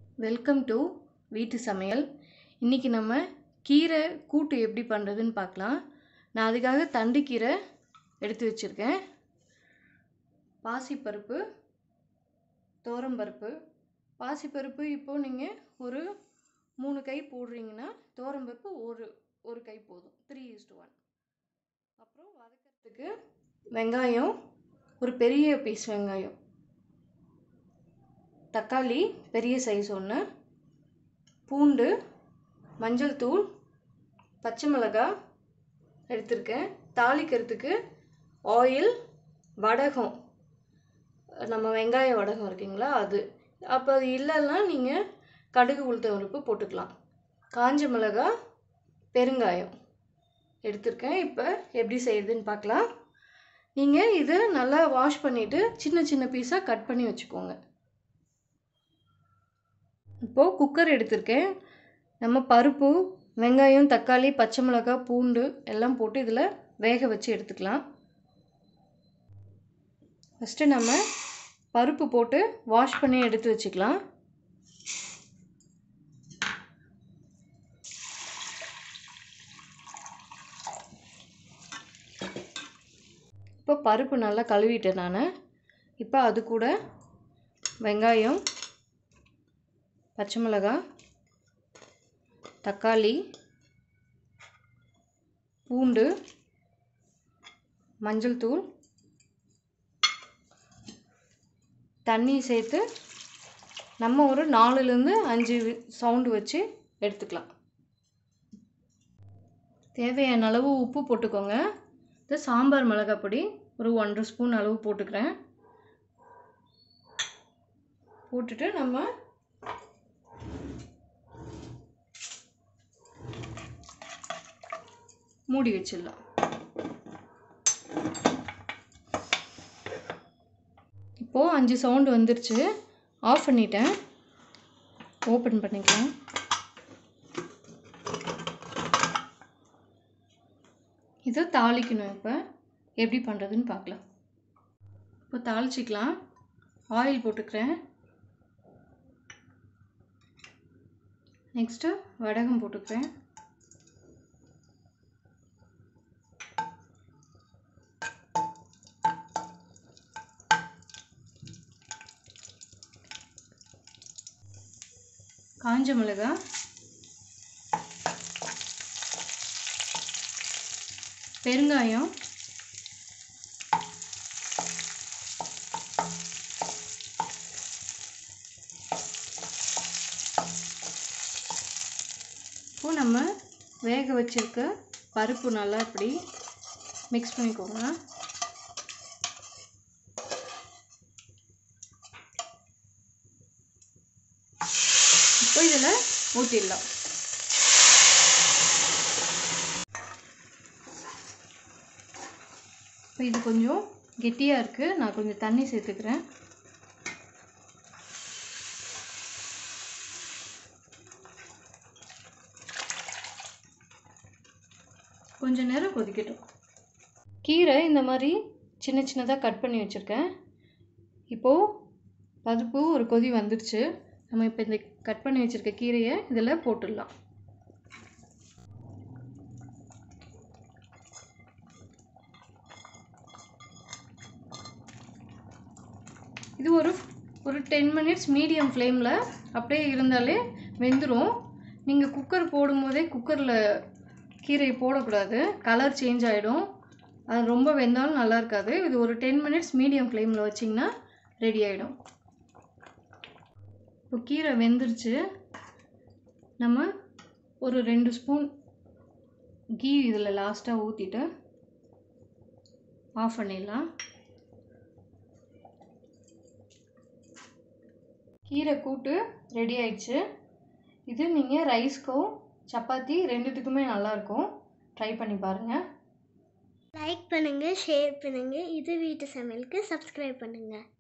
welcome to வீட்டு சமையல் இன்றைக்கி நம்ம கீரை கூட்டு எப்படி பண்ணுறதுன்னு பார்க்கலாம் நான் அதுக்காக தண்டு கீரை எடுத்து வச்சுருக்கேன் பாசிப்பருப்பு பருப்பு பாசிப்பருப்பு இப்போது நீங்கள் ஒரு மூணு கை போடுறீங்கன்னா பருப்பு ஒரு ஒரு கை போதும் த்ரீ இஸ்டு ஒன் அப்புறம் வதக்கிறதுக்கு வெங்காயம் ஒரு பெரிய பீஸ் வெங்காயம் தக்காளி பெரிய சைஸ் ஒன்று பூண்டு மஞ்சள் தூள் பச்சை மிளகாய் எடுத்திருக்கேன் தாளிக்கிறதுக்கு ஆயில் வடகம் நம்ம வெங்காய வடகம் இருக்குங்களா அது அப்போ அது இல்லைன்னா நீங்கள் கடுகு உளுத்த பருப்பு போட்டுக்கலாம் காஞ்ச மிளகாய் பெருங்காயம் எடுத்திருக்கேன் இப்போ எப்படி செய்யுதுன்னு பார்க்கலாம் நீங்கள் இதை நல்லா வாஷ் பண்ணிவிட்டு சின்ன சின்ன பீஸாக கட் பண்ணி வச்சுக்கோங்க இப்போது குக்கர் எடுத்திருக்கேன் நம்ம பருப்பு வெங்காயம் தக்காளி பச்சை மிளகாய் பூண்டு எல்லாம் போட்டு இதில் வேக வச்சு எடுத்துக்கலாம் ஃபஸ்ட்டு நம்ம பருப்பு போட்டு வாஷ் பண்ணி எடுத்து வச்சுக்கலாம் இப்போ பருப்பு நல்லா கழுவிட்டேன் நான் இப்போ அது கூட வெங்காயம் பச்சை மிளகாய் தக்காளி பூண்டு மஞ்சள் தூள் தண்ணி சேர்த்து நம்ம ஒரு நாலுலேருந்து அஞ்சு சவுண்டு வச்சு எடுத்துக்கலாம் தேவையான அளவு உப்பு போட்டுக்கோங்க இது சாம்பார் மிளகாய் பொடி ஒரு ஒன்றரை ஸ்பூன் அளவு போட்டுக்கிறேன் போட்டுட்டு நம்ம மூடி வச்சிடலாம் இப்போது அஞ்சு சவுண்டு வந்துருச்சு ஆஃப் பண்ணிட்டேன் ஓப்பன் பண்ணிக்கலாம் இதை தாளிக்கணும் இப்போ எப்படி பண்ணுறதுன்னு பார்க்கலாம் இப்போ தாளிச்சிக்கலாம் ஆயில் போட்டுக்கிறேன் நெக்ஸ்ட்டு வடகம் போட்டுக்கிறேன் காஞ்ச மிளகாய் பெருங்காயம் இப்போ நம்ம வேக வச்சிருக்க பருப்பு நல்லா இப்படி மிக்ஸ் பண்ணிக்கோங்க இப்போ இதில் ஊற்றிடலாம் இப்போ இது கொஞ்சம் கெட்டியாக இருக்குது நான் கொஞ்சம் தண்ணி சேர்த்துக்கிறேன் கொஞ்ச நேரம் கொதிக்கட்டும் கீரை இந்த மாதிரி சின்ன சின்னதாக கட் பண்ணி வச்சுருக்கேன் இப்போது பருப்பு ஒரு கொதி வந்துடுச்சு நம்ம இப்போ இந்த கட் பண்ணி வச்சுருக்க கீரையை இதில் போட்டுடலாம் இது ஒரு ஒரு டென் மினிட்ஸ் மீடியம் ஃப்ளேமில் அப்படியே இருந்தாலே வெந்துடும் நீங்கள் குக்கர் போடும்போதே குக்கரில் கீரை போடக்கூடாது கலர் சேஞ்ச் ஆகிடும் அது ரொம்ப வெந்தாலும் நல்லா இருக்காது இது ஒரு டென் மினிட்ஸ் மீடியம் ஃப்ளேமில் வச்சிங்கன்னா ரெடி ஆகிடும் இப்போ கீரை வெந்துருச்சு நம்ம ஒரு ரெண்டு ஸ்பூன் கீ இதில் லாஸ்ட்டாக ஊற்றிட்டு ஆஃப் பண்ணிடலாம் கீரை கூட்டு ரெடி ஆயிடுச்சு இது நீங்கள் ரைஸ்க்கும் சப்பாத்தி ரெண்டுத்துக்குமே நல்லாயிருக்கும் ட்ரை பண்ணி பாருங்கள் லைக் பண்ணுங்கள் ஷேர் பண்ணுங்கள் இது வீட்டு சமையலுக்கு சப்ஸ்கிரைப் பண்ணுங்கள்